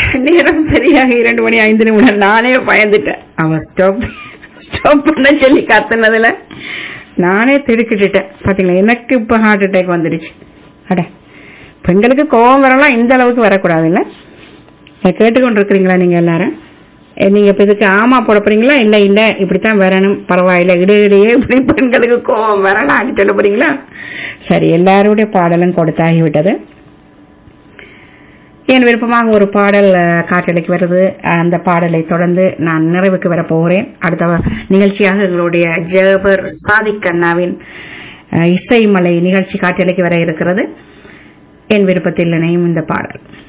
நேரம் சரியாக இரண்டு மணி ஐந்து நிமிடம் நானே பயந்துட்டேன் அவன் ஸ்டாப் ஸ்டாப் பண்ண சொல்லி கத்துனதுல நானே திடுக்கிட்டுட்டேன் பாத்தீங்களா எனக்கு இப்ப ஹார்ட் அட்டாக் வந்துடுச்சு அட பெண்களுக்கு கோபம் வரலாம் இந்த அளவுக்கு வரக்கூடாதுல்ல இதை கேட்டுக்கொண்டு இருக்கிறீங்களா நீங்க எல்லாரும் எ, நீங்க இப்ப இதுக்கு ஆமா போட போறீங்களா இல்ல இல்ல இப்படித்தான் வரணும் பரவாயில்ல இடையிடையே இப்படி பெண்களுக்கு கோபம் வரலாம் சொல்ல போறீங்களா சரி எல்லாருடைய பாடலும் கொடுத்தாகிவிட்டது என் விருப்பமாக ஒரு பாடல் அஹ், காற்றலைக்கு வருது அந்த பாடலை தொடர்ந்து நான் நிறைவுக்கு வர போகிறேன் அடுத்த வ- நிகழ்ச்சியாக எங்களுடைய ஜேபர் சாதிக் கண்ணாவின் அஹ், இசைமலை நிகழ்ச்சி காற்றலைக்கு வர இருக்கிறது என் விருப்பத்தில் இணையும் இந்த பாடல்